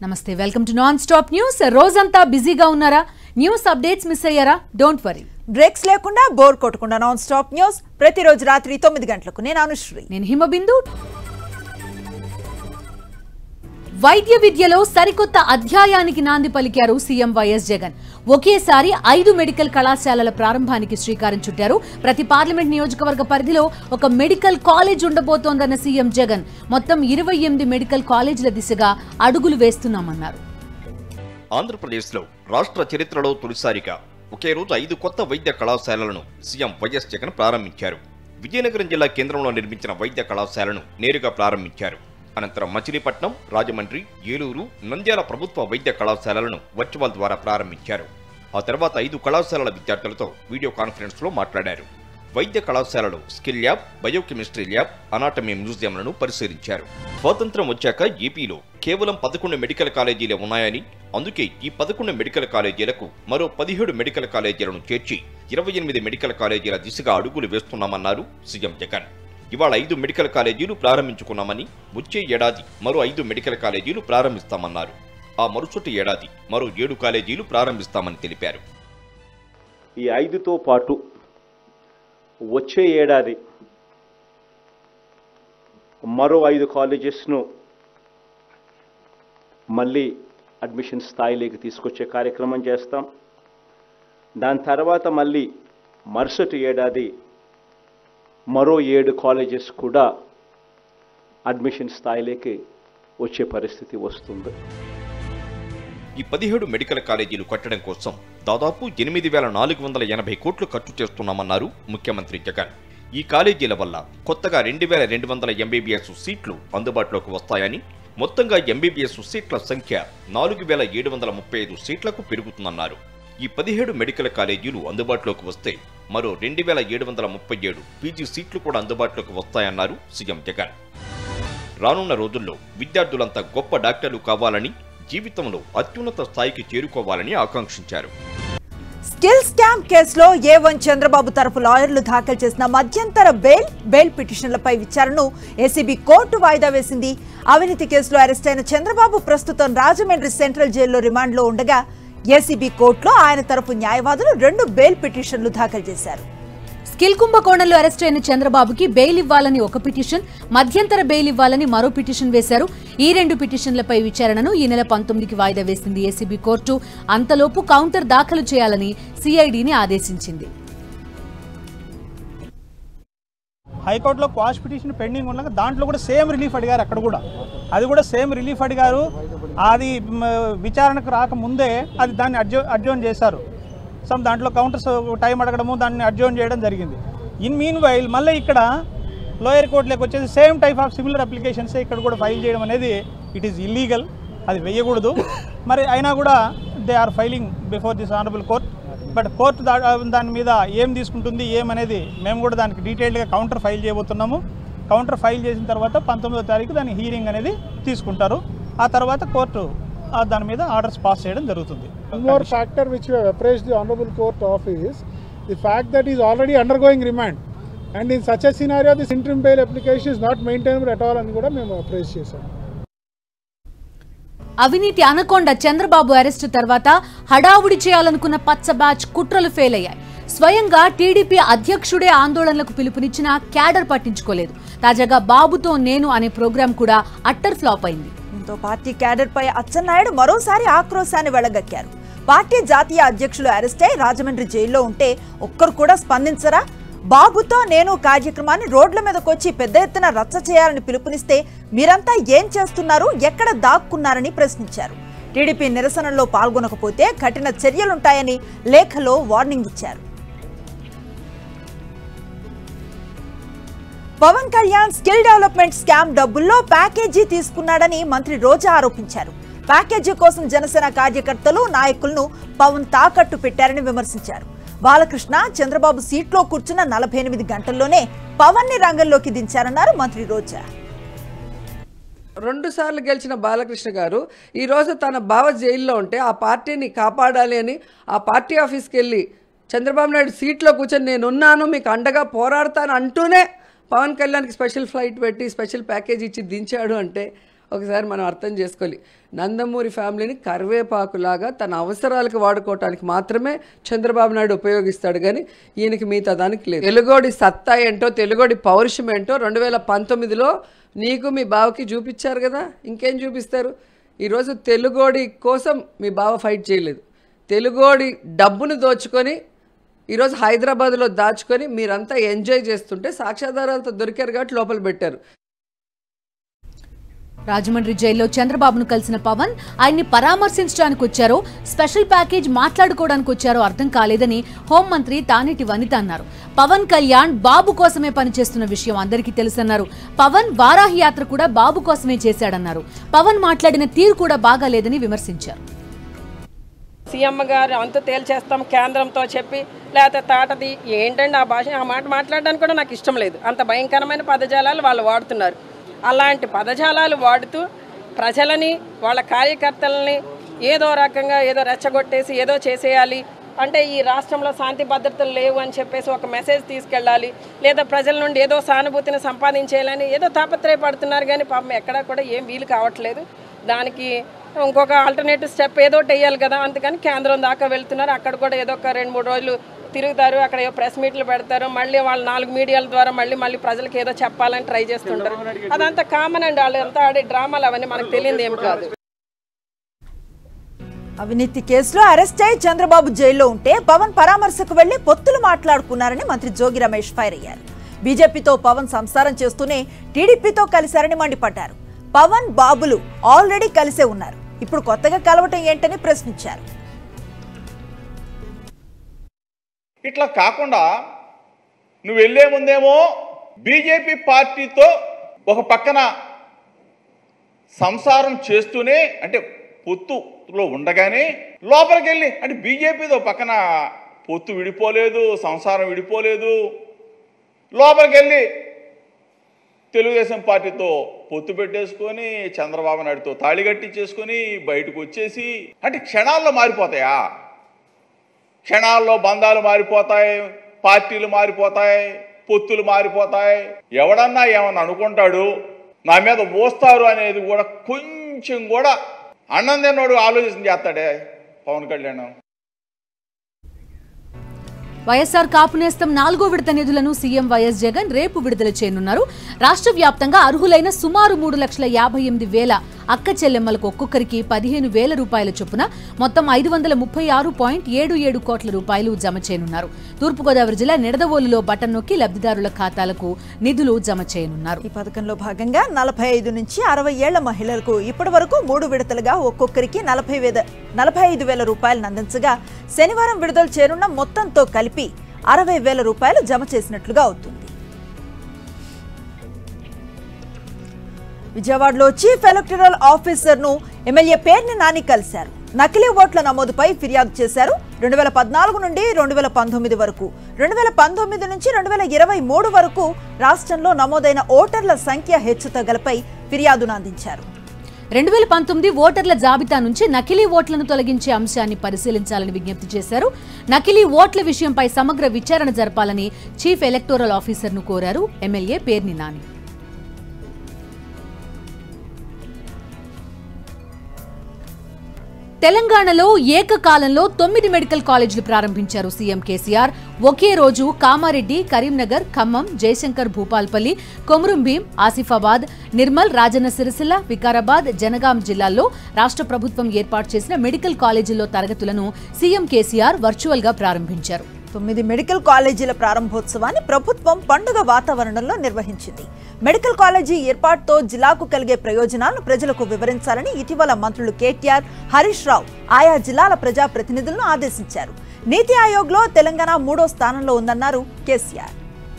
నమస్తే welcome to non stop news రోజంతా బిజీగా ఉన్నారా న్యూస్ అప్డేట్స్ మిస్ అయ్యారా డోంట్ వరీ బ్రేక్స్ లేకుండా బోర్ కొట్టకుండా నాన్ స్టాప్ న్యూస్ ప్రతిరోజు రాత్రి తొమ్మిది గంటలకు నేను అనుశ్రీ నేను హిమబిందు వైద్య విద్యలో సరికొత్త అధ్యాయానికి నాంది పలికారు సీఎం వైఎస్ జగన్ ఒకేసారి ఐదు మెడికల్ కళాశాలల ప్రారంభానికి శ్రీకారం చుట్టారు ప్రతి పార్లమెంట్ నియోజకవర్గ పరిధిలో ఒక మెడికల్ కాలేజ్ ఉండబోతోందన్న సీఎం జగన్ మొత్తం ఇరవై ఎనిమిది మెడికల్ కాలేజీల దిశగా అడుగులు వేస్తున్నామన్నారు ఆంధ్రప్రదేశ్లో రాష్ట్ర చరిత్రలో తొలిసారిగా ఒకే రోజు ఐదు కొత్త వైద్య కళాశాలలను సీఎం వైఎస్ జగన్ ప్రారంభించారు విజయనగరం జిల్లా కేంద్రంలో నిర్మించిన వైద్య కళాశాలను నేరుగా ప్రారంభించారు అనంతరం మచిలీపట్నం రాజమండ్రి ఏలూరు నంద్యాల ప్రభుత్వ వైద్య కళాశాలలను వర్చువల్ ద్వారా ప్రారంభించారు ఆ తర్వాత ఐదు కళాశాలల విద్యార్థులతో వీడియో కాన్ఫరెన్స్లో మాట్లాడారు వైద్య కళాశాలలో skill lab biochemistry lab anatomy మ్యూజియంలను పరిశీలించారు స్వాతంత్రం వచ్చాక ఏపీలో కేవలం పదకొండు మెడికల్ కాలేజీలే ఉన్నాయని అందుకే ఈ పదకొండు మెడికల్ కాలేజీలకు మరో పదిహేడు మెడికల్ కాలేజీలను చేర్చి ఇరవై ఎనిమిది మెడికల్ కాలేజీల దిశగా అడుగులు వేస్తున్నామన్నారు సీఎం జగన్ ఇవాళ ఐదు మెడికల్ కాలేజీలు ప్రారంభించుకున్నామని వచ్చే ఏడాది మరో ఐదు మెడికల్ కాలేజీలు ప్రారంభిస్తామన్నారు ఆ మరుసటి ఏడాది మరో ఏడు కాలేజీలు ప్రారంభిస్తామని తెలిపారు ఈ ఐదుతో పాటు వచ్చే ఏడాది మరో ఐదు కాలేజెస్ను మళ్ళీ అడ్మిషన్ స్థాయిలోకి తీసుకొచ్చే కార్యక్రమం చేస్తాం దాని తర్వాత మళ్ళీ మరుసటి ఏడాది మరో ఏడు కాలేజెస్ కూడా అడ్మిషన్ స్థాయిలోకి వచ్చే పరిస్థితి వస్తుంది ఈ పదిహేడు మెడికల్ కాలేజీలు కట్టడం కోసం దాదాపు ఎనిమిది వేల నాలుగు వందల ఎనభై కోట్లు ఖర్చు చేస్తున్నామన్నారు ముఖ్యమంత్రి జగన్ ఈ కాలేజీల వల్ల కొత్తగా రెండు వేల రెండు వందల ఎంబీబీఎస్ సీట్లు అందుబాటులోకి వస్తాయని మొత్తంగా ఎంబీబీఎస్ సీట్ల సంఖ్య నాలుగు వేల ఏడు వందల ముప్పై ఐదు సీట్లకు పెరుగుతుందన్నారు ఈ పదిహేడు మెడికల్ కాలేజీలు అందుబాటులోకి వస్తే మరో రెండు వేల ఏడు వందల ముప్పై ఏడు పీజీ సీట్లు కూడా అందుబాటులోకి వస్తాయన్నారు సీఎం జగన్ రానున్న రోజుల్లో విద్యార్థులంతా గొప్ప డాక్టర్లు కావాలని జీవితంలో అత్యున్నత స్థాయికి చేరుకోవాలని ఆకాంక్షించారు స్కిల్ స్కామ్ కేసులో ఏ వన్ చంద్రబాబు తరఫు లాయర్లు దాఖలు చేసిన మధ్యంతర బెయిల్ బెయిల్ పిటిషన్లపై విచారణను ఏసీబీ కోర్టు వాయిదా వేసింది అవినీతి కేసులో అరెస్ట్ అయిన చంద్రబాబు ప్రస్తుతం రాజమండ్రి సెంట్రల్ జైల్లో రిమాండ్లో ఉండగా ఏసీబీ కోర్టులో ఆయన తరఫు న్యాయవాదులు రెండు బెయిల్ పిటిషన్లు దాఖలు చేశారు స్కిల్ కుంభకోణంలో అరెస్ట్ అయిన చంద్రబాబుకి బెయిల్ ఇవ్వాలని ఒక పిటిషన్ మధ్యంతర బెయిల్ ఇవ్వాలని మరో పిటిషన్ వేశారు ఈ రెండు పిటిషన్లపై విచారణను ఈ నెల పంతొమ్మిదికి వాయిదా వేసింది ఏసీబీ కోర్టు అంతలోపు కౌంటర్ దాఖలు చేయాలని సిఐడిని ఆదేశించింది హైకోర్టులో క్వాష్ పిటిషన్ పెండింగ్ ఉండగా దాంట్లో కూడా సేమ్ రిలీఫ్ అడిగారు అక్కడ కూడా అది కూడా సేమ్ రిలీఫ్ అడిగారు అది మ్, విచారణకు రాకముందే అది దాన్ని అడ్జో అడ్జోన్ చేశారు సమ్ దాంట్లో కౌంటర్స్ టైం అడగడము దాన్ని అడ్జోన్ చేయడం జరిగింది ఇన్ మీన్ వైల్ మళ్ళీ ఇక్కడ లోయర్ కోర్టులోకి వచ్చేసి same type of similar applications ఇక్కడ కూడా ఫైల్ చేయడం అనేది ఇట్ ఈస్ ఇల్లీగల్ అది వేయకూడదు మరి అయినా కూడా they are filing before this honourable court but court దా దాని మీద ఏం తీసుకుంటుంది ఏమనేది మేము కూడా దానికి డీటెయిల్డ్గా కౌంటర్ ఫైల్ చేయబోతున్నాము కౌంటర్ ఫైల్ చేసిన తర్వాత పంతొమ్మిదో తారీఖు దాని హీరింగ్ అనేది తీసుకుంటారు ఆ తర్వాత కోర్టు ఆ దాని మీద ఆర్డర్స్ పాస్ చేయడం జరుగుతుంది One more factor which we have appraised the Honorable Court of is the fact that he is already undergoing remand. And in such a scenario, this interim bail application is not maintainable at all అని కూడా మేము appraise చేశాం అవినీతి anaconda Chandrababu arrest తర్వాత హడావుడి చేయాలనుకున్న పచ్చ batch కుట్రలు ఫెయిల్ అయ్యాయి స్వయంగా టీడీపీ అధ్యక్షుడే ఆందోళనలకు పిలుపునిచ్చినా క్యాడర్ పట్టించుకోలేదు తాజాగా బాబుతో నేను అనే ప్రోగ్రాం కూడా అట్టర్ ఫ్లాప్ అయింది దీంతో పార్టీ క్యాడర్ పై అచ్చెన్నాయుడు మరోసారి ఆక్రోశాన్ని వెళ్లగక్కారు పార్టీ జాతీయ అధ్యక్షులు అరెస్ట్ అయి రాజమండ్రి జైల్లో ఉంటే ఒక్కరు కూడా స్పందించరా బాబుతో నేను కార్యక్రమాన్ని రోడ్ల మీదకొచ్చి పెద్ద ఎత్తున రచ్చ చేయాలని పిలుపునిస్తే మీరంతా ఏం చేస్తున్నారు ఎక్కడ దాక్కున్నారని ప్రశ్నించారు టీడీపీ నిరసనలో పాల్గొనకపోతే కఠిన చర్యలుంటాయని లేఖలో వార్నింగ్ ఇచ్చారు Pawan Kalyan skill development scam డబ్బుల్లో ప్యాకేజీ తీసుకున్నాడని మంత్రి రోజా ఆరోపించారు ప్యాకేజీ కోసం జనసేన కార్యకర్తలు నాయకులను పవన్ తాకట్టు పెట్టారని విమర్శించారు బాలకృష్ణ చంద్రబాబు సీట్లో కూర్చున్న నలభై ఎనిమిది గంటల్లోనే పవన్ ని రంగంలోకి దించారన్నారు మంత్రి రోజా రెండు సార్లు గెలిచిన బాలకృష్ణ గారు ఈరోజు తన బావ జైల్లో ఉంటే ఆ పార్టీని కాపాడాలి అని ఆ పార్టీ ఆఫీస్కి వెళ్ళి చంద్రబాబు నాయుడు సీట్లో కూర్చొని నేనున్నాను మీకు అండగా పోరాడతాను అంటూనే పవన్ కళ్యాణ్కి స్పెషల్ ఫ్లైట్ పెట్టి స్పెషల్ ప్యాకేజ్ ఇచ్చి దించాడు అంటే ఒకసారి మనం అర్థం చేసుకోవాలి నందమూరి ఫ్యామిలీని కరివేపాకులాగా తన అవసరాలకు వాడుకోవటానికి మాత్రమే చంద్రబాబు నాయుడు ఉపయోగిస్తాడు కానీ ఈయనకి మిగతా దానికి లేదు తెలుగోడి సత్తా ఏంటో తెలుగోడి పౌరుషం ఏంటో రెండు వేల పంతొమ్మిదిలో నీకు మీ బావకి చూపించారు కదా ఇంకేం చూపిస్తారు ఈరోజు తెలుగోడి కోసం మీ బావ ఫైట్ చేయలేదు తెలుగోడి డబ్బును దోచుకొని ఈరోజు హైదరాబాద్లో దాచుకొని మీరంతా ఎంజాయ్ చేస్తుంటే సాక్ష్యాధారాలతో దొరికారు కాబట్టి లోపల పెట్టారు రాజమండ్రి జైల్లో చంద్రబాబును కలిసిన పవన్ ఆయన్ని పరామర్శించడానికి వచ్చారో స్పెషల్ ప్యాకేజ్ మాట్లాడుకోవడానికి వచ్చారో అర్థం కాలేదని హోంమంత్రి తానేటి వనిత అన్నారు పవన్ కళ్యాణ్ బాబు కోసమే పనిచేస్తున్న విషయం అందరికీ తెలుసన్నారు పవన్ వారాహి యాత్ర కూడా బాబు కోసమే చేశాడన్నారు పవన్ మాట్లాడిన తీరు కూడా బాగాలేదని విమర్శించారు సీఎం గారు అంత తేల్చేస్తాం కేంద్రంతో చెప్పి లేకపోతే తాటది ఏంటండి ఆ భాష ఆ మాట మాట్లాడడానికి కూడా నాకు ఇష్టం లేదు అంత భయంకరమైన పదజాలాలు వాళ్ళు వాడుతున్నారు అలాంటి పదజాలాలు వాడుతూ ప్రజలని వాళ్ళ కార్యకర్తలని ఏదో రకంగా ఏదో రెచ్చగొట్టేసి ఏదో చేసేయాలి అంటే ఈ రాష్ట్రంలో శాంతి భద్రతలు లేవు అని చెప్పేసి ఒక మెసేజ్ తీసుకెళ్ళాలి లేదా ప్రజల నుండి ఏదో సానుభూతిని సంపాదించేయాలని ఏదో తాపత్రయపడుతున్నారు కానీ పాపం ఎక్కడా కూడా ఏం వీలు కావట్లేదు దానికి ఇంకొక ఆల్టర్నేటివ్ స్టెప్ ఏదో ఒకటి వేయాలి కదా అందుకని కేంద్రం దాకా వెళ్తున్నారు అక్కడ కూడా ఏదో ఒక రెండు మూడు రోజులు తిరుగుతారు అక్కడ ఏదో ప్రెస్ మీట్లు పెడతారు మళ్ళీ వాళ్ళు నాలుగు మీడియాల ద్వారా మళ్ళీ మళ్ళీ ప్రజలకు ఏదో చెప్పాలని ట్రై చేస్తుంటారు అదంతా కామన్ అండి వాళ్ళు అంతా ఆడే డ్రామాలు అవన్నీ మనకు తెలియదు ఏం కాదు అవినీతి కేసులో అరెస్ట్ అయి చంద్రబాబు జైల్లో ఉంటే పవన్ పరామర్శకు వెళ్లి పొత్తులు మాట్లాడుకున్నారని మంత్రి జోగి రమేష్ ఫైర్ అయ్యారు బీజేపీతో పవన్ సంసారం చేస్తూనే టీడీపీతో కలిశారని మండిపడ్డారు పవన్ బాబులు ఆల్రెడీ కలిసే ఉన్నారు ఇప్పుడు కొత్తగా కలవటం ఏంటని ప్రశ్నించారు ఇట్లా కాకుండా నువ్వు వెళ్ళే ముందేమో బీజేపీ పార్టీతో ఒక పక్కన సంసారం చేస్తూనే అంటే పొత్తులో ఉండగానే లోపలికి వెళ్ళి అంటే బీజేపీతో పక్కన పొత్తు విడిపోలేదు సంసారం విడిపోలేదు లోపలికి వెళ్ళి తెలుగుదేశం పార్టీతో పొత్తు పెట్టేసుకొని చంద్రబాబు నాయుడుతో తాళి కట్టించేసుకొని బయటకు వచ్చేసి అంటే క్షణాల్లో మారిపోతాయా క్షణాల్లో బంధాలు మారిపోతాయి పార్టీలు మారిపోతాయి పొత్తులు మారిపోతాయి ఎవడన్నా ఏమన్నా అనుకుంటాడు నా మీద మోస్తారు అనేది కూడా కొంచెం కూడా అన్నం తిన్నోడు ఆలోచన చేస్తాడే పవన్ కళ్యాణ్ వైఎస్ఆర్ కాపు నేస్తం నాలుగో విడత నిధులను సీఎం వైఎస్ జగన్ రేపు విడుదల చేయనున్నారు రాష్ట్ర వ్యాప్తంగా అర్హులైన సుమారు మూడు లక్షల యాభై ఎనిమిది వేల అక్క చెల్లెమ్మలకు ఒక్కొక్కరికి పదిహేను వేల రూపాయల చొప్పున మొత్తం ఐదు వందల ముప్పై ఆరు పాయింట్ ఏడు ఏడు కోట్ల రూపాయలు జమ చేయనున్నారు తూర్పుగోదావరి జిల్లా నిడదవోలులో బటన్ నొక్కి లబ్ధిదారుల ఖాతాలకు నిధులు జమ చేయనున్నారు ఈ పథకంలో భాగంగా నలభై ఐదు నుంచి అరవై ఏళ్ల మహిళలకు ఇప్పటి వరకు మూడు విడతలుగా ఒక్కొక్కరికి నలభై వేల నలభై ఐదు వేల రూపాయలను అందించగా శనివారం విడుదల చేరున్న మొత్తంతో కలిపి అరవై వేల రూపాయలు జమ చేసినట్లుగా అవుతుంది విజయవాడలో చీఫ్ ఎలక్టరల్ ఆఫీసర్ ను ఎమ్మెల్యే పేర్ని నాని కలిశారు నకిలీ ఓట్ల నమోదుపై ఫిర్యాదు చేశారు రెండు వేల పద్నాలుగు నుండి రెండు వేల పంతొమ్మిది వరకు రెండు వేల పంతొమ్మిది నుంచి రెండు వేల ఇరవై మూడు వరకు రాష్ట్రంలో నమోదైన ఓటర్ల సంఖ్య హెచ్చుతగ్గులపై ఫిర్యాదును అందించారు రెండు వేల పంతొమ్మిది ఓటర్ల జాబితా నుంచి నకిలీ ఓట్లను తొలగించే అంశాన్ని పరిశీలించాలని విజ్ఞప్తి చేశారు నకిలీ ఓట్ల విషయంపై సమగ్ర విచారణ జరపాలని చీఫ్ ఎలక్టోరల్ ఆఫీసర్ను కోరారు ఎమ్మెల్యే పేర్ని నాని తెలంగాణలో ఏకకాలంలో తొమ్మిది మెడికల్ కాలేజీలు ప్రారంభించారు సీఎం కేసీఆర్ ఒకే రోజు కామారెడ్డి కరీంనగర్ ఖమ్మం జయశంకర్ భూపాల్పల్లి కొమురం భీం ఆసిఫాబాద్ నిర్మల్ రాజన్న సిరిసిల్ల వికారాబాద్ జనగాం జిల్లాల్లో రాష్ట్ర ప్రభుత్వం ఏర్పాటు చేసిన మెడికల్ కాలేజీల్లో తరగతులను సీఎం కేసీఆర్ వర్చువల్ గా ప్రారంభించారు తొమ్మిది మెడికల్ కాలేజీల ప్రారంభోత్సవాన్ని ప్రభుత్వం పండుగ వాతావరణంలో నిర్వహించింది మెడికల్ కాలేజీ ఏర్పాటుతో జిల్లాకు కలిగే ప్రయోజనాలను ప్రజలకు వివరించాలని ఇటీవల మంత్రులు కేటీఆర్ హరీష్ రావు ఆయా జిల్లాల ప్రజాప్రతినిధులను ఆదేశించారు నీతి ఆయోగ్లో తెలంగాణ మూడో స్థానంలో ఉందన్నారు కేసీఆర్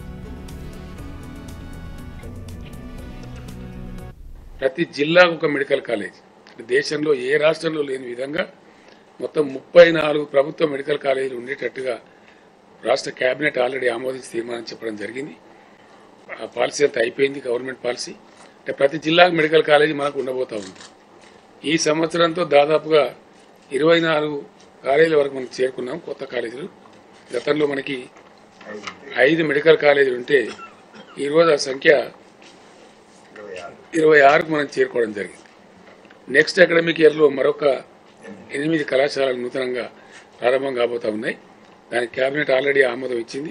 ప్రతి జిల్లాకు ఒక మెడికల్ కాలేజ్ దేశంలో ఏ రాష్ట్రంలో లేని విధంగా మొత్తం ముప్పై నాలుగు ప్రభుత్వ మెడికల్ కాలేజీలు ఉండేటట్టుగా రాష్ట్ర కేబినెట్ ఆల్రెడీ ఆమోదించి తీర్మానం చెప్పడం జరిగింది ఆ పాలసీ అంతా అయిపోయింది గవర్నమెంట్ పాలసీ అంటే ప్రతి జిల్లాకు మెడికల్ కాలేజీ మనకు ఉండబోతా ఉంది ఈ సంవత్సరంతో దాదాపుగా ఇరవై నాలుగు కాలేజీల వరకు మనం చేరుకున్నాం కొత్త కాలేజీలు గతంలో మనకి ఐదు మెడికల్ కాలేజీలు ఉంటే ఈరోజు ఆ సంఖ్య ఇరవై ఆరుకు మనం చేరుకోవడం జరిగింది నెక్స్ట్ అకాడమిక్ ఇయర్లో మరొక ఎనిమిది కళాశాలలు నూతనంగా ప్రారంభం కాబోతా ఉన్నాయి దానికి కేబినెట్ ఆల్రెడీ ఆమోదం ఇచ్చింది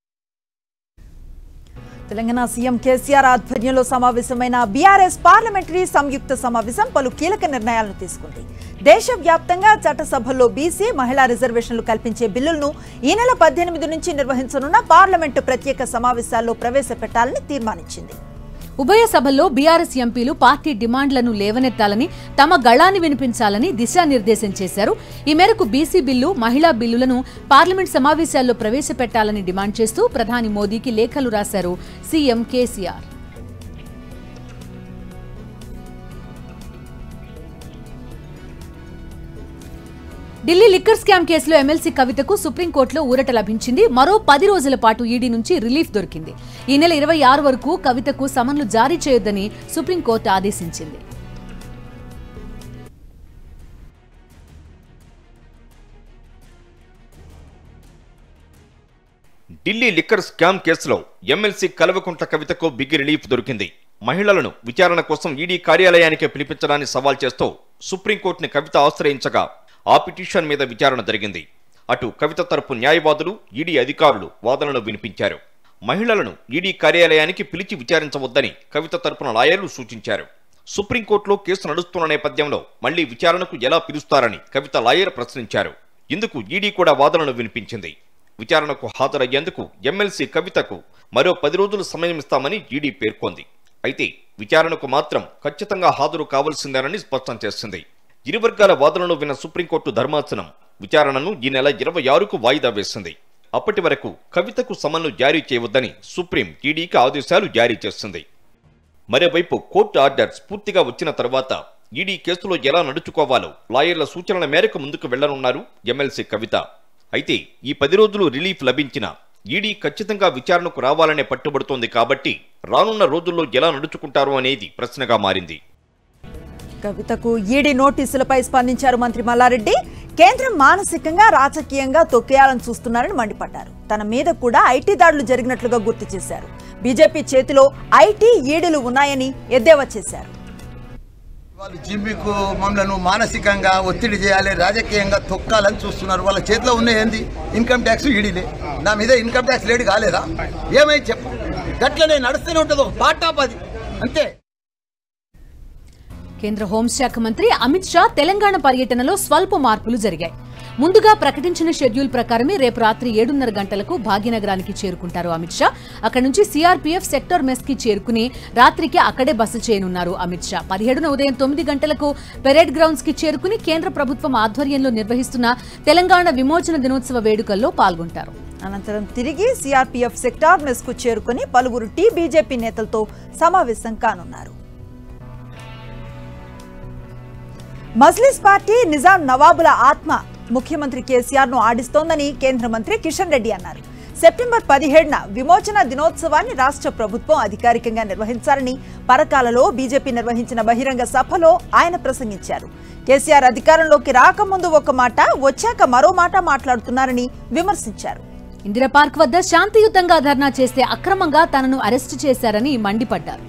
తెలంగాణ సీఎం కేసీఆర్ ఆధ్వర్యంలో సమావేశమైన బీఆర్ఎస్ పార్లమెంటరీ సంయుక్త సమావేశం పలు కీలక నిర్ణయాలను తీసుకుంది దేశవ్యాప్తంగా చట్టసభల్లో బీసీ మహిళా రిజర్వేషన్లు కల్పించే బిల్లులను ఈ నెల పద్దెనిమిది నుంచి నిర్వహించనున్న పార్లమెంటు ప్రత్యేక సమావేశాల్లో ప్రవేశపెట్టాలని తీర్మానించింది ఉభయ సభల్లో బీఆర్ఎస్ ఎంపీలు పార్టీ డిమాండ్లను లేవనెత్తాలని తమ గళాన్ని వినిపించాలని దిశానిర్దేశం చేశారు ఈ మేరకు బీసీ బిల్లు మహిళా బిల్లులను పార్లమెంట్ సమావేశాల్లో ప్రవేశపెట్టాలని డిమాండ్ చేస్తూ ప్రధాని మోదీకి లేఖలు రాశారు CM KCR Delhi liquor scam కేసులో ఎమ్మెల్సీ కవితకు సుప్రీంకోర్టులో ఊరట లభించింది మరో పది రోజుల పాటు ఈడీ నుంచి రిలీఫ్ దొరికింది ఈ నెల ఇరవై ఆరు వరకు కవితకు సమన్లు జారీ చేయొద్దని సుప్రీంకోర్టు ఆదేశించింది ఢిల్లీ లిక్కర్ స్కామ్ కేసులో ఎమ్మెల్సీ కల్వకుంట్ల కవితకు బిగ్ రిలీఫ్ దొరికింది మహిళలను విచారణ కోసం ఈడీ కార్యాలయానికి పిలిపించడాన్ని సవాల్ చేస్తూ సుప్రీంకోర్టుని కవిత ఆశ్రయించగా ఆ పిటిషన్ మీద విచారణ జరిగింది అటు కవిత తరపు న్యాయవాదులు ఈడీ అధికారులు వాదనలు వినిపించారు మహిళలను ఈడీ కార్యాలయానికి పిలిచి విచారించవద్దని కవిత తరపున లాయర్లు సూచించారు సుప్రీంకోర్టులో కేసు నడుస్తున్న నేపథ్యంలో మళ్లీ విచారణకు ఎలా పిలుస్తారని కవిత లాయర్ ప్రశ్నించారు ఇందుకు ఈడీ కూడా వాదనలు వినిపించింది విచారణకు హాజరయ్యేందుకు ఎమ్మెల్సీ కవితకు మరో పది రోజులు సమయం ఇస్తామని ఈడీ పేర్కొంది అయితే విచారణకు మాత్రం ఖచ్చితంగా హాజరు కావాల్సిందేనని స్పష్టం చేసింది ఇరు వర్గాల వాదనలు విన్న సుప్రీంకోర్టు ధర్మాసనం విచారణను ఈ నెల ఇరవై ఆరుకు వాయిదా వేసింది అప్పటి వరకు కవితకు సమన్లు జారీ చేయవద్దని సుప్రీం ఈడీకి ఆదేశాలు జారీ చేసింది మరోవైపు కోర్టు ఆర్డర్ పూర్తిగా వచ్చిన తర్వాత ఈడీ కేసులో ఎలా నడుచుకోవాలో లాయర్ల సూచనల మేరకు ముందుకు వెళ్లనున్నారు ఎమ్మెల్సీ కవిత అయితే ఈ పది రోజులు రిలీఫ్ లభించిన ఈడీ ఖచ్చితంగా విచారణకు రావాలనే పట్టుబడుతోంది కాబట్టి రానున్న రోజుల్లో ఎలా నడుచుకుంటారు అనేది ప్రశ్నగా మారింది కవితకు ఈడీ నోటీసులపై స్పందించారు మంత్రి మల్లారెడ్డి కేంద్రం మానసికంగా రాజకీయంగా తొక్కేయాలని చూస్తున్నారని మండిపడ్డారు తన మీద కూడా ఐటీ దాడులు జరిగినట్లుగా గుర్తు చేశారు బీజేపీ చేతిలో ఐటీ ఈడీలు ఉన్నాయని ఎద్దేవా చేశారు వాళ్ళు జిమ్మికు మమ్మల్ని మానసికంగా ఒత్తిడి చేయాలి రాజకీయంగా తొక్కాలని చూస్తున్నారు వాళ్ళ చేతిలో ఉన్న ఏంది ఇన్కమ్ ట్యాక్స్ ఈడీలే నా మీద ఇన్కమ్ ట్యాక్స్ లేడు కాలేదా ఏమై చెప్పు గట్లనే నడుస్తూనే ఉంటుంది ఒక పాట అది అంతే కేంద్ర హోంశాఖ మంత్రి అమిత్ షా తెలంగాణ పర్యటనలో స్వల్ప మార్పులు జరిగాయి ముందుగా ప్రకటించిన షెడ్యూల్ ప్రకారమే రేపు రాత్రి ఏడున్నర గంటలకు భాగ్యనగరానికి చేరుకుంటారు అమిత్ షా అక్కడి నుంచి సీఆర్పీఎఫ్ సెక్టర్ మెస్ కి చేరుకుని రాత్రికి అక్కడే బస చేయనున్నారు అమిత్ షా పదిహేడున ఉదయం తొమ్మిది గంటలకు పెరేడ్ గ్రౌండ్స్ కి చేరుకుని కేంద్ర ప్రభుత్వం ఆధ్వర్యంలో నిర్వహిస్తున్న తెలంగాణ విమోచన దినోత్సవ వేడుకల్లో పాల్గొంటారు అనంతరం తిరిగి సిఆర్పీఎఫ్ సెక్టార్ మెస్ కు చేరుకుని పలువురు టీ బీజేపీ నేతలతో సమావేశం కానున్నారు మజ్లిస్ పార్టీ నిజాం నవాబుల ఆత్మ ముఖ్యమంత్రి కేసీఆర్ ను ఆడిస్తోందని కేంద్ర మంత్రి కిషన్ రెడ్డి అన్నారు సెప్టెంబర్ పదిహేడున విమోచన దినోత్సవాన్ని రాష్ట్ర ప్రభుత్వం అధికారికంగా నిర్వహించాలని పరకాలలో బీజేపీ నిర్వహించిన బహిరంగ సభలో ఆయన ప్రసంగించారు కేసీఆర్ అధికారంలోకి రాకముందు ఒక మాట వచ్చాక మరో మాట మాట్లాడుతున్నారని విమర్శించారు ఇందిరా పార్క్ వద్ద శాంతియుతంగా ధర్నా చేస్తే అక్రమంగా తనను అరెస్టు చేశారని మండిపడ్డారు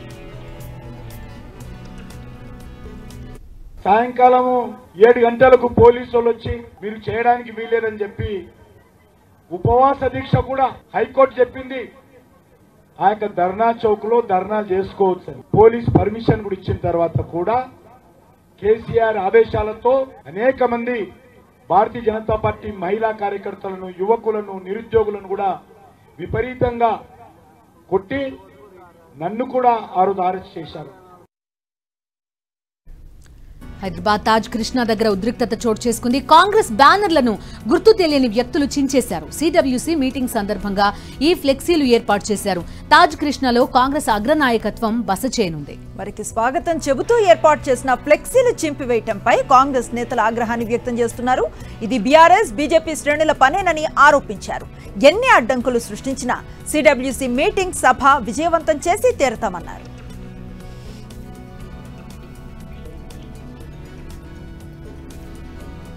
సాయంకాలము ఏడు గంటలకు పోలీసు వాళ్ళు వచ్చి మీరు చేయడానికి వీలేదని చెప్పి ఉపవాస దీక్ష కూడా హైకోర్టు చెప్పింది ఆ యొక్క ధర్నా చౌక్ లో ధర్నా చేసుకోవచ్చు అని. పోలీస్ పర్మిషన్ కూడా ఇచ్చిన తర్వాత కూడా కేసీఆర్ ఆదేశాలతో అనేక మంది భారతీయ జనతా పార్టీ మహిళా కార్యకర్తలను యువకులను నిరుద్యోగులను కూడా విపరీతంగా కొట్టి నన్ను కూడా ఆ రోజు అరెస్ట్ చేశారు హైదరాబాద్ తాజ్ కృష్ణ దగ్గర ఉద్రిక్తత చోటు చేసుకుంది కాంగ్రెస్ బ్యానర్లను గుర్తు తెలియని వ్యక్తులు చించేశారు సిడబ్ల్యూసీ మీటింగ్ సందర్భంగా ఈ ఫ్లెక్సీలు ఏర్పాటు చేశారు తాజ్ కృష్ణలో కాంగ్రెస్ అగ్రనాయకత్వం బస చేయనుంది వారికి స్వాగతం చెబుతూ ఏర్పాటు చేసిన ఫ్లెక్సీలు చింపివేయటంపై కాంగ్రెస్ నేతలు ఆగ్రహాన్ని వ్యక్తం చేస్తున్నారు ఇది బీఆర్ఎస్ బీజేపీ శ్రేణుల పనేనని ఆరోపించారు ఎన్ని అడ్డంకులు సృష్టించినా సిడబ్ల్యూసీ మీటింగ్ సభ విజయవంతం చేసి తీరతామన్నారు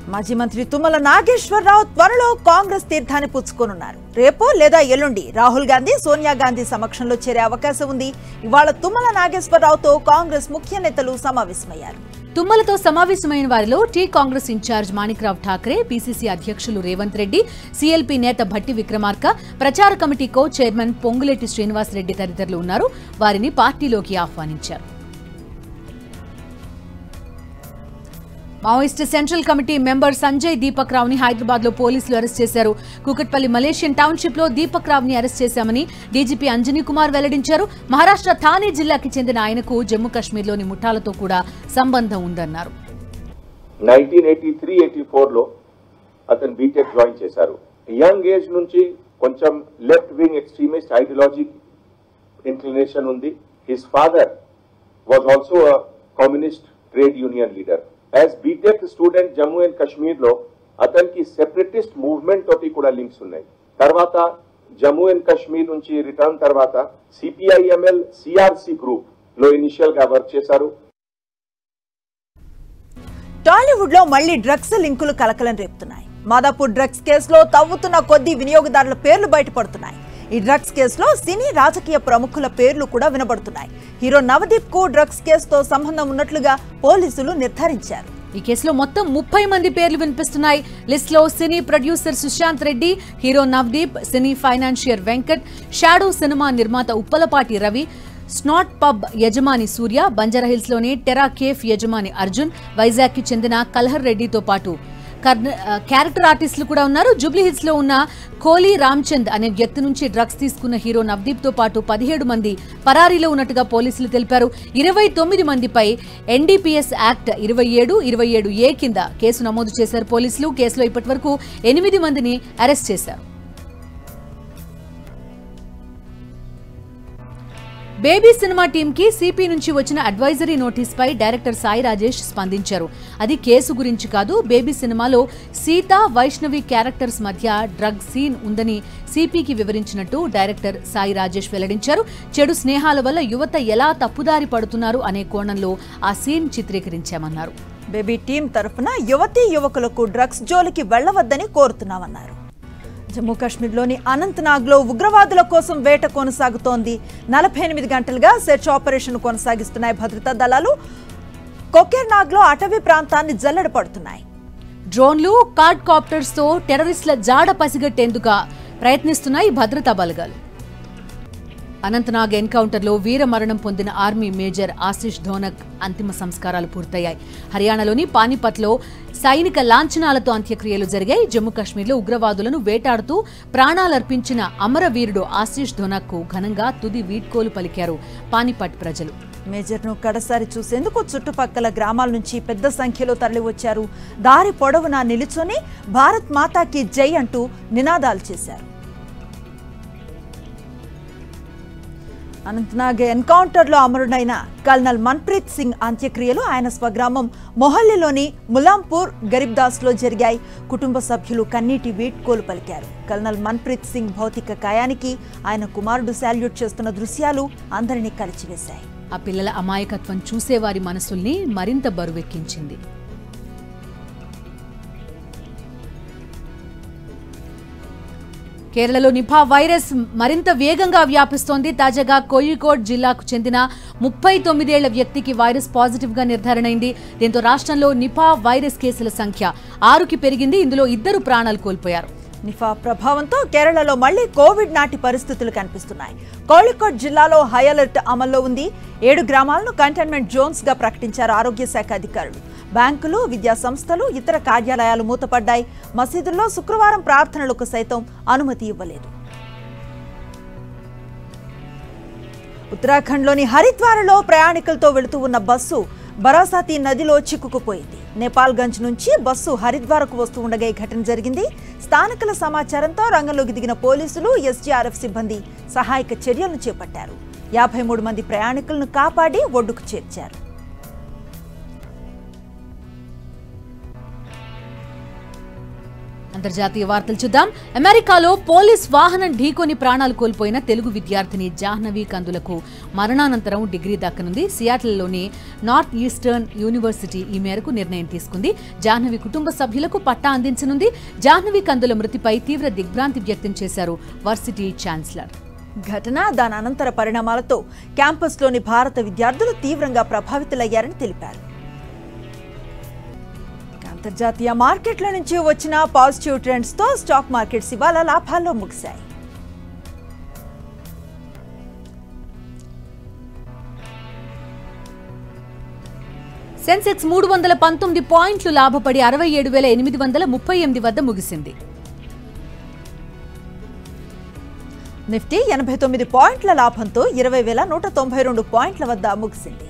మాజీ మంత్రి తుమ్మల నాగేశ్వరరావు త్వరలో కాంగ్రెస్ తీర్థాన్ని పుచ్చుకోనున్నారు రేపు లేదా ఎల్లుండి రాహుల్ గాంధీ సోనియా గాంధీ సమక్షంలో చేరే అవకాశం ఉంది ఇవాళ తుమ్మల నాగేశ్వరరావుతో కాంగ్రెస్ ముఖ్య నేతలు సమావేశమయ్యారు తుమ్మలతో సమావేశమైన వారిలో T Congress incharge Manikrao Thackeray PCC అధ్యక్షులు రేవంత్ రెడ్డి సీఎల్పీ నేత భట్టి విక్రమార్క ప్రచార committee co chairman Ponguleti Srinivas Reddy తదితరులు ఉన్నారు వారిని పార్టీలోకి ఆహ్వానించారు Maoist central committee member Sanjay Deepak రావుని హైదరాబాద్ లో పోలీసులు అరెస్ట్ చేశారు కూకట్పల్లి మలేషియన్ టౌన్షిప్ లో దీపక్ రావుని అరెస్ట్ చేశామని డీజీపీ అంజనీ కుమార్ వెల్లడించారు మహారాష్ట్ర థానే జిల్లాకి చెందిన ఆయనకు జమ్మూ కాశ్మీర్లోని ముఠాలతో కూడా సంబంధం ఉందన్నారు నైన్టీన్ ఎయిటీ త్రీ ఎయిటీ ఫోర్లో అతను బీటెక్ జాయిన్ చేశారు యంగ్ ఏజ్ నుంచి కొంచెం left wing extremist ideology inclination ఉంది his father was also a communist trade union leader as BTech student Jammu and Kashmir లో అతనికి సెపరేటిస్ట్ మూవ్మెంట్ తోటి కూడా లింక్స్ ఉన్నాయి తర్వాత జమ్మూ అండ్ కాశ్మీర్ నుంచి రిటర్న్ తర్వాత సిపిఐఎంఎల్ సిఆర్సి గ్రూప్ లో ఇనిషియల్ గా వర్క్ చేశారు టాలీవుడ్ లో మళ్లీ డ్రగ్స్ లింకులు కలకలం రేపుతున్నాయి మాదాపూర్ డ్రగ్స్ కేసులో తవ్వుతున్న కొద్ది వినియోగదారుల పేర్లు బయటపడుతున్నాయి ఈ డ్రగ్స్ కేసులో సినీ రాజకీయ ప్రముఖుల పేర్లు కూడా వినబడుతున్నాయి హీరో నవదీప్ కు డ్రగ్స్ కేసుతో సంబంధం ఉన్నట్లుగా పోలీసులు నిర్ధారించారు ఈ కేసులో మొత్తం ముప్పై మంది పేర్లు వినిపిస్తున్నాయి లిస్ట్ లో cine producer Sushanth Reddy hero Navdeep cine financier Venkat Shadow cinema నిర్మాత ఉప్పలపాటి రవి స్నాట్ పబ్ యజమాని సూర్య బంజారాహిల్స్ లోని టెరా కేఫ్ యజమాని అర్జున్ వైజాగ్ కి చెందిన కల్హర్ రెడ్డితో పాటు కర్న- ఆ, క్యారెక్టర్ ఆర్టిస్టులు కూడా ఉన్నారు జూబ్లీ హిల్స్ లో ఉన్న కోలీ రామ్చంద్ అనే వ్యక్తి నుంచి డ్రగ్స్ తీసుకున్న హీరో నవదీప్ తో పాటు పదిహేడు మంది పరారీలో ఉన్నట్టుగా పోలీసులు తెలిపారు ఇరవై తొమ్మిది మందిపై ఎన్డీపీఎస్ యాక్ట్ ఇరవై ఏడు ఇరవై ఏడు ఏ కింద కేసు నమోదు చేశారు పోలీసులు కేసులో ఇప్పటి వరకు ఎనిమిది మందిని అరెస్ట్ చేశారు బేబీ సినిమా టీం కి సిపి నుంచి వచ్చిన అడ్వైజరీ నోటీస్ పై డైరెక్టర్ సాయి రాజేష్ స్పందించారు అది కేసు గురించి కాదు బేబీ సినిమాలో సీత వైష్ణవి క్యారెక్టర్స్ మధ్య డ్రగ్ సీన్ ఉందని సిపికి వివరించినట్టు డైరెక్టర్ సాయి రాజేష్ వెల్లడించారు చెడు స్నేహాల వల్ల యువత ఎలా తప్పుదారి పడుతున్నారు అనే కోణంలో ఆ సీన్ చిత్రీకరించామన్నారు బేబీ టీం తరఫున యువతీ యువకులకు డ్రగ్స్ జోలికి వెళ్లవద్దని కోరుతున్నామన్నారు జమ్మూ కాశ్మీర్లోని అనంతనాగ్లో ఉగ్రవాదుల కోసం వేట కొనసాగుతోంది నలభై ఎనిమిది గంటలుగా సెర్చ్ ఆపరేషన్ కొనసాగిస్తున్నాయి భద్రతా దళాలు కొకేర్నాగ్లో అటవీ ప్రాంతాన్ని జల్లెడ పడుతున్నాయి డ్రోన్లు కార్డ్ కాప్టర్స్ తో టెర్రరిస్టుల జాడ పసిగట్టేందుకు ప్రయత్నిస్తున్నాయి భద్రతా బలగాలు అనంతనాగ్ ఎన్కౌంటర్లో వీరమరణం పొందిన ఆర్మీ మేజర్ ఆశిష్ ధోనక్ అంతిమ సంస్కారాలు పూర్తయ్యాయి హర్యానాలోని పానిపట్లో సైనిక లాంఛనాలతో అంత్యక్రియలు జరిగాయి జమ్మూ కాశ్మీర్లో ఉగ్రవాదులను వేటాడుతూ ప్రాణాలర్పించిన అమరవీరుడు ఆశిష్ ధోనక్కు ఘనంగా తుది వీడ్కోలు పలికారు పానిపట్ ప్రజలు మేజర్ను కడసారి చూసేందుకు చుట్టుపక్కల గ్రామాల నుంచి పెద్ద సంఖ్యలో తరలివచ్చారు దారి పొడవునా నిలుచొని భారత్ మాతాకి జై అంటూ నినాదాలు చేశారు అనంతనాగ్ ఎన్కౌంటర్లో అమరుడైన కల్నల్ మన్ప్రీత్ సింగ్ అంత్యక్రియలు ఆయన స్వగ్రామం మొహల్లీలోని ములాంపూర్ గరీబ్దాస్లో జరిగాయి కుటుంబ సభ్యులు కన్నీటి వీడ్కోలు పలికారు కల్నల్ మన్ప్రీత్ సింగ్ భౌతిక కాయానికి ఆయన కుమారుడు శాల్యూట్ చేస్తున్న దృశ్యాలు అందరినీ కలిచివేశాయి ఆ పిల్లల అమాయకత్వం చూసేవారి మనసుల్ని మరింత బరువెక్కించింది కేరళలో నిపా వైరస్ మరింత వేగంగా వ్యాపిస్తోంది తాజాగా కోయికోడ్ జిల్లాకు చెందిన ముప్పై తొమ్మిదేళ్ల వ్యక్తికి వైరస్ పాజిటివ్ గా నిర్ధారణైంది దీంతో రాష్ట్రంలో నిపా వైరస్ కేసుల సంఖ్య ఆరుకి పెరిగింది ఇందులో ఇద్దరు ప్రాణాలు కోల్పోయారు నిఫా ప్రభావంతో కేరళలో మళ్లీ కోవిడ్ నాటి పరిస్థితులు కనిపిస్తున్నాయి కోళికోట్ జిల్లాలో హై అలర్ట్ అమల్లో ఉంది ఏడు గ్రామాలను కంటైన్మెంట్ జోన్స్ గా ప్రకటించారు ఆరోగ్య శాఖ అధికారులు బ్యాంకులు విద్యా సంస్థలు ఇతర కార్యాలయాలు మూతపడ్డాయి మసీదుల్లో శుక్రవారం ప్రార్థనలకు సైతం అనుమతి ఇవ్వలేదు ఉత్తరాఖండ్లోని హరిద్వార్లో ప్రయాణికులతో వెళుతూ ఉన్న బస్సు బరాసాతి నదిలో చిక్కుకుపోయింది నేపాల్గంజ్ నుంచి బస్సు హరిద్వార్కు వస్తూ ఉండగా ఈ ఘటన జరిగింది స్థానికుల సమాచారంతో రంగంలోకి దిగిన పోలీసులు ఎస్డీఆర్ఎఫ్ సిబ్బంది సహాయక చర్యలను చేపట్టారు యాభై మూడు మంది ప్రయాణికులను కాపాడి ఒడ్డుకు చేర్చారు అంతర్జాతీయ వార్తలు చూద్దాం అమెరికాలో పోలీస్ వాహనం ఢీకొని ప్రాణాలు కోల్పోయిన తెలుగు విద్యార్థిని జాహ్నవి కందులకు మరణానంతరం డిగ్రీ దక్కనుంది సియాటిల్లోని నార్త్ ఈస్టర్న్ యూనివర్సిటీ ఈ మేరకు నిర్ణయం తీసుకుంది జాహ్నవి కుటుంబ సభ్యులకు పట్టా అందించనుంది జాహ్నవి కందుల మృతిపై తీవ్ర దిగ్భ్రాంతి వ్యక్తం చేశారు వర్సిటీ ఛాన్సలర్ ఘటన దాని అనంతర పరిణామాలతో క్యాంపస్లోని భారత విద్యార్థులు తీవ్రంగా ప్రభావితులయ్యారని తెలిపారు ఇక అంతర్జాతీయ మార్కెట్ల నుంచి వచ్చిన పాజిటివ్ ట్రెండ్స్ తో స్టాక్ మార్కెట్స్ ఇవాళ లాభాల్లో ముగిశాయి సెన్సెక్స్ మూడు వందల పంతొమ్మిది పాయింట్లు లాభపడి అరవై ఏడు వేల ఎనిమిది వందల ముప్పై ఎనిమిది వద్ద ముగిసింది నిఫ్టీ ఎనభై తొమ్మిది పాయింట్ల లాభంతో ఇరవై వేల నూట తొంభై రెండు పాయింట్ల వద్ద ముగిసింది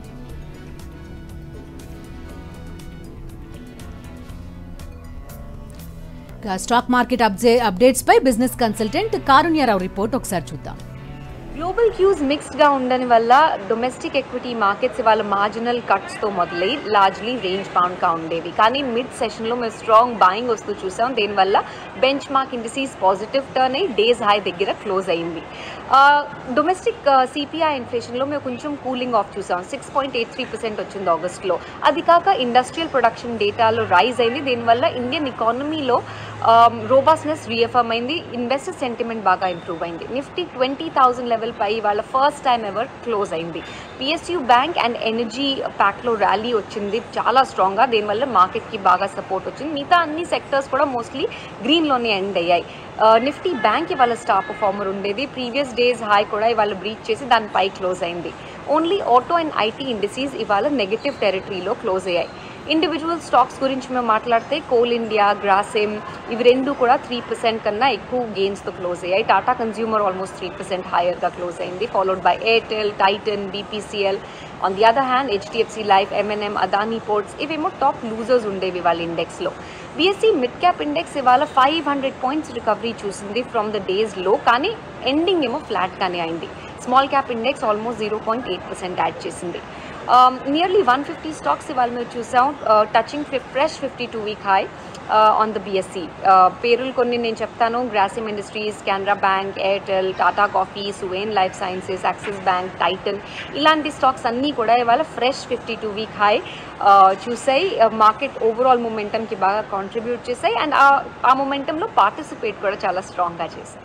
ఇక స్టాక్ మార్కెట్ అప్డే అప్డేట్స్ పై బిజినెస్ కన్సల్టెంట్ కారుణ్యరావు రిపోర్ట్ ఒకసారి చూద్దాం గ్లోబల్ క్యూస్ మిక్స్డ్గా ఉండని వల్ల డొమెస్టిక్ ఎక్విటీ మార్కెట్స్ ఇవాళ మార్జినల్ కట్స్తో మొదలై లార్జ్లీ రేంజ్ బౌండ్గా ఉండేవి కానీ మిడ్ సెషన్లో మేము స్ట్రాంగ్ బాయింగ్ వస్తూ చూసాం దీనివల్ల benchmark indices positive turn అయ్యి డేస్ హై దగ్గర క్లోజ్ అయింది డొమెస్టిక్ సిపిఐ ఇన్ఫ్లేషన్లో మేము కొంచెం కూలింగ్ ఆఫ్ చూసాం six point eight three percent వచ్చింది ఆగస్ట్లో అది కాక ఇండస్ట్రియల్ ప్రొడక్షన్ డేటాలో రైజ్ అయింది దీనివల్ల ఇండియన్ ఎకానమీలో రోబాస్నెస్ రీఎఫర్మ్ అయింది ఇన్వెస్టర్ సెంటిమెంట్ బాగా ఇంప్రూవ్ అయింది నిఫ్టీ ట్వంటీ థౌసండ్ లెవెల్ పై వాళ్ళ ఫస్ట్ టైం ఎవర్ క్లోజ్ అయింది పిఎస్యూ బ్యాంక్ అండ్ ఎనర్జీ ప్యాక్లో ర్యాలీ వచ్చింది చాలా స్ట్రాంగ్గా దీనివల్ల మార్కెట్కి బాగా సపోర్ట్ వచ్చింది మిగతా అన్ని సెక్టర్స్ కూడా మోస్ట్లీ గ్రీన్లోనే ఎండ్ అయ్యాయి నిఫ్టీ బ్యాంక్ ఇవాళ స్టార్ పర్ఫార్మర్ ఉండేది ప్రీవియస్ డేస్ హై కూడా ఇవాళ బ్రీచ్ చేసి దానిపై క్లోజ్ అయింది only auto and IT industries ఇవాళ నెగటివ్ టెరిటరీలో క్లోజ్ అయ్యాయి ఇండివిజువల్ స్టాక్స్ గురించి మేము మాట్లాడితే కోల్ ఇండియా గ్రాసిమ్ ఇవి రెండు కూడా త్రీ పర్సెంట్ కన్నా ఎక్కువ గెయిన్స్తో క్లోజ్ అయ్యాయి Tata Consumer almost three percent హైయర్గా క్లోజ్ అయింది followed by Airtel Titan BPCL on the other hand HDFC Life MNM Adani Ports ఇవేమో టాప్ లూజర్స్ ఉండేవి వాళ్ళ ఇండెక్స్లో బీఎస్సీ మిడ్ క్యాప్ ఇండెక్స్ ఇవాళ ఫైవ్ హండ్రెడ్ పాయింట్స్ రికవరీ చూసింది ఫ్రమ్ ద డేస్ లో కానీ ending ఏమో ఫ్లాట్గానే అయింది small cap index almost zero point eight percent add చేసింది నియర్లీ వన్ ఫిఫ్టీ స్టాక్స్ ఇవాళ మేము చూసాం touching fresh fifty two week high on the BSE పేరులు కొన్ని నేను చెప్తాను Grasim Industries Canara Bank Airtel Tata Coffee Suven Life Sciences Axis Bank Titan ఇలాంటి స్టాక్స్ అన్నీ కూడా ఇవాళ fresh fifty two week high చూసాయి మార్కెట్ ఓవరాల్ మొమెంటంకి బాగా కాంట్రిబ్యూట్ చేశాయి అండ్ ఆ మొమెంటంలో పార్టిసిపేట్ కూడా చాలా స్ట్రాంగ్గా చేశాయి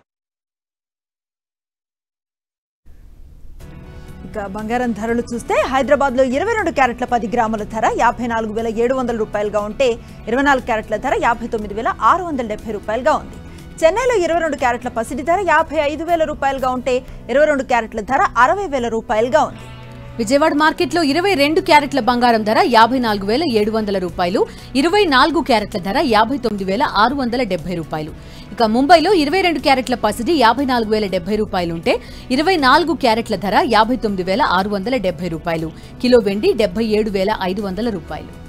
ఇక బంగారం ధరలు చూస్తే హైదరాబాద్ లో ఇరవై రెండు క్యారెట్ల పది గ్రాముల ధర యాభై నాలుగు వేల ఏడు వందల రూపాయలుగా ఉంటే ఇరవై నాలుగు క్యారెట్ల ధర యాభై తొమ్మిది వేల ఆరు వందల డెబ్బై రూపాయలుగా ఉంది చెన్నైలో ఇరవై రెండు క్యారెట్ల పసిడి ధర యాభై ఐదు వేల రూపాయలుగా ఉంటే ఇరవై రెండు క్యారెట్ల ధర అరవై వేల రూపాయలుగా ఉంది విజయవాడ మార్కెట్లో ఇరవై రెండు క్యారెట్ల బంగారం ధర యాభై నాలుగు వేల ఏడు వందల రూపాయలు ఇరవై నాలుగు క్యారెట్ల ధర యాభై తొమ్మిది వేల ఆరు వందల డెబ్బై రూపాయలు ఇక ముంబైలో ఇరవై రెండు క్యారెట్ల పసిడి యాభై నాలుగు వేల డెబ్బై రూపాయలు ఉంటే ఇరవై నాలుగు క్యారెట్ల ధర యాభై తొమ్మిది వేల ఆరు వందల డెబ్బై రూపాయలు కిలో వెండి డెబ్బై ఏడు వేల ఐదు వందల రూపాయలు